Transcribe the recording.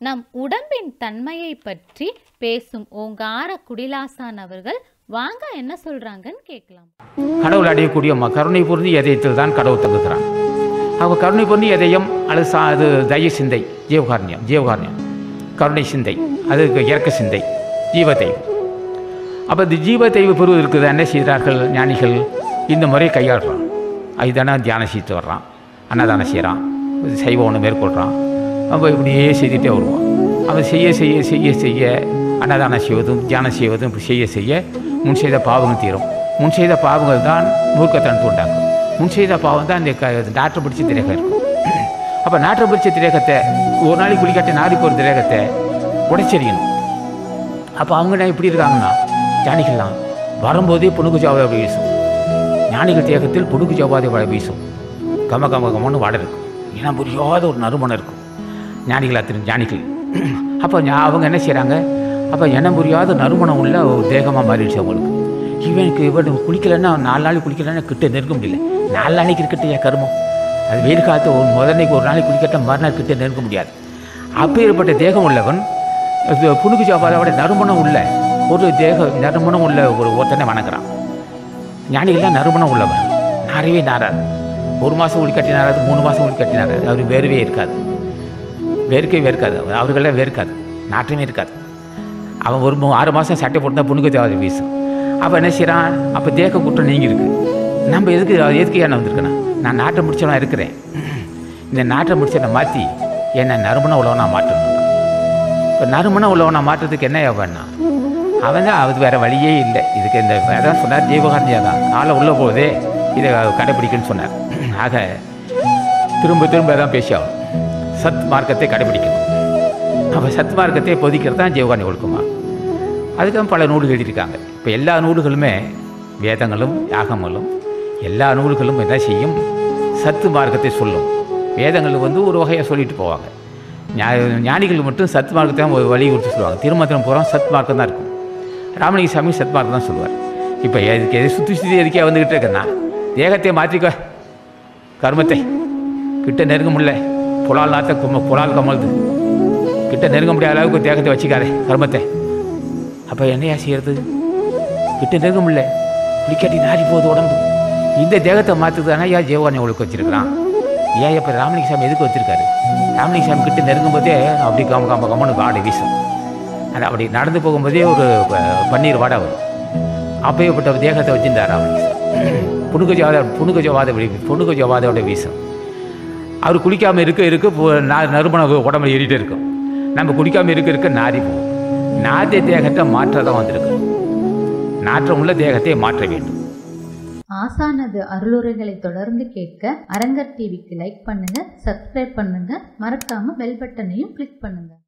நம் உடம்பின் தன்மையை பற்றி பேசும் ஓங்கார குடிலாசான் அவர்கள் வாங்க என்ன சொல்றாங்கன்னு கேட்கலாம் கடவுள் அடையக்கூடிய ம கருணை பொருந்தி இதயத்தில் தான் கடவுள் தங்குகிறான் அவள் கருணை பொருந்தி இதயம் அல்லது சா அது தய சிந்தை ஜீவகாரண்யம் ஜீவகாரண்யம் கருணை சிந்தை அது இறக்க சிந்தை ஜீவதெய்வம் அப்போ இந்த ஜீவதெய்வ பெறுவதற்கு என்ன செய்கிறார்கள் ஞானிகள் இந்த முறையை கையாளுறான் அதுதானே தியானம் செய்து வர்றான் அன்னதானம் செய்கிறான் சைவ ஒன்று மேற்கொள்கிறான் அப்போ இப்படியே செய்துட்டே வருவான் அவன் செய்ய செய்ய செய்ய செய்ய அன்னதானம் செய்வதும் தியானம் செய்வதும் இப்படி செய்ய செய்ய முன் செய்த பாவங்கள் தீரும் முன் செய்த பாவங்கள் தான் மூர்க்கத்தனத்து உண்டாக்கும் முன் செய்த பாவம் தான் இந்த க நாற்று பிடிச்ச திரேகம் இருக்கும் அப்போ நாற்று பிடிச்ச திரேகத்தை ஒரு நாளைக்கு குளிக்காட்டி நாரி போகிற திரேகத்தை உடைச்செறியணும் அப்போ அவங்க என்ன எப்படி இருக்காங்கன்னா ஞானிகள்லாம் வரும்போதே புணுக்கு ஜாவாதை வீசும் ஞானிகள் தேகத்தில் புணுக்கு ஜாவாதை வாழை வீசும் கம கம கமன்னு வாடை இருக்கும் ஏன்னா புரியாத ஒரு நறுமணம் இருக்கும் ஞானிகள் அத்தனை ஞானிகள் அப்போ ஞா- அவங்க என்ன செய்கிறாங்க அப்போ இனம் புரியாத நறுமணம் உள்ள ஒரு தேகமாக மாறிடுச்சு அவங்களுக்கு இவனுக்கு இவன் குளிக்கலைன்னா நாலு நாளைக்கு குளிக்கலைன்னா கிட்ட நெருங்க முடியல நாலு நாளைக்கு இருக்கட்டும் என் கருமம் அது வெயில் காலத்து ஒரு முதன்னைக்கு ஒரு நாளைக்கு குளிக்கட்ட மறுநாள் கிட்ட நெருங்க முடியாது அப்பேற்பட்ட தேகம் உள்ளவன் இது புணுக்கு ஜாபாதோட நறுமணம் உள்ள ஒரு தேக நறுமணம் உள்ள ஒரு ஒருத்தனை வணங்குறான் ஞானிகள்லாம் நறுமணம் உள்ளவர் நாரவே நாராது ஒரு மாதம் உள்கட்டி நாராது மூணு மாதம் உள்கட்டி நாராது அவர் வேர்வே இருக்காது வேர்க்கே வேர்க்காது அவர் அவர்களெல்லாம் வேர்க்காது நாற்றமே இருக்காது அவன் ஒரு மூ- ஆறு மாதம் சட்டை போட்டு புணுக்கு தேவாதி வீசும் அப்போ என்ன செய்கிறான் அப்போ தேக்க குற்றம் நீங்கி இருக்கு நம்ம எதுக்கு எதுக்கு என்ன வந்திருக்கேன் நான் நாட்டை முடிச்சவனா இருக்கிறேன் இந்த நாட்டை முடிச்சதை மாற்றி என்னை நறுமணம் உள்ளவனா மாற்றணும் இப்போ நறுமணம் உள்ளவனை மாற்றுறதுக்கு என்ன வேணாம் அவன் தான் அது வேறு வழியே இல்லை இதுக்கு இந்த அதான் சொன்னார் ஜீவகாரணியா தான் காலை உள்ளே போதே இதை கடைப்பிடிக்கணும்னு சொன்னார் ஆக திரும்ப திரும்ப தான் பேசி ஆகணும் சத் மார்க்கத்தை கடைப்பிடிக்கணும் அப்போ சத் மார்க்கத்தை பொதிக்கிறது தான் ஜீவகாரணி ஒழுக்கமா அதுக்கு பல நூல்கள் எழுதியிருக்காங்க இப்போ எல்லா நூல்களுமே வேதங்களும் யாகங்களும் எல்லா நூல்களும் என்ன செய்யும் சத்து மார்க்கத்தை சொல்லும் வேதங்கள் வந்து ஒரு வகையை சொல்லிட்டு போவாங்க ஞா- ஞானிகள் மட்டும் சத் மார்க்கத்தை தான் ஒரு வழி கொடுத்து சொல்லுவாங்க திருமந்திரம் பூரா சத் மார்க்கம் தான் இருக்கும் ராமலிங்க சாமி சத் மார்க்கம் தான் சொல்லுவார் இப்போ எதுக்கு எது சுற்றி சுற்றி எதுக்கே வந்துக்கிட்டு இருக்கேன்னா தேகத்தை மாற்றிக்க கர்மத்தை கிட்ட நெருங்க முடியல புலால் நாத்த கும்ம புலால் கமழுது கிட்ட நெருங்க முடியாத அளவுக்கு தேகத்தை வச்சுக்காதே கர்மத்தை அப்போ என்னையா செய்யறது கிட்ட நெருங்க முடியல புளிக்காட்டி நாரி போகுது உடம்பு இந்த தேகத்தை மாற்றுறதுனா ஏன் ஜீவானி ஒழுக்க வச்சிருக்கிறான் ஏன் இப்போ ராமலிங்க சாமி எதுக்கு வச்சிருக்காரு ராமலிங்க சாமி கிட்ட நெருங்கும் போதே அப்படி கம்ம கம்ம கம்மனு வாடை வீசும் அது அப்படி நடந்து போகும்போதே ஒரு ப- பன்னீர் வாடை வரும் அப்பேற்பட்ட தேகத்தை வச்சிருந்தார் ராமலிங்க சாமி புணுக ஜவாத புணுக ஜவாத புணுக ஜவாதோட வீசும் அவர் குளிக்காமல் இருக்க இருக்க பு- நா- நறுமணம் உடம்புல ஏறிட்டே இருக்கும் நம்ம குளிக்காமல் இருக்க இருக்க நாரி போகும் நாத்திய தேகத்தை மாற்ற தான் வந்திருக்கு நாற்றம் உள்ள தேகத்தை மாற்ற வேண்டும் ஆசானது அருளுரைகளை தொடர்ந்து கேட்க அரங்கர் டிவிக்கு லைக் பண்ணுங்க சப்ஸ்கிரைப் பண்ணுங்க மறக்காம பெல் பட்டனையும் கிளிக் பண்ணுங்க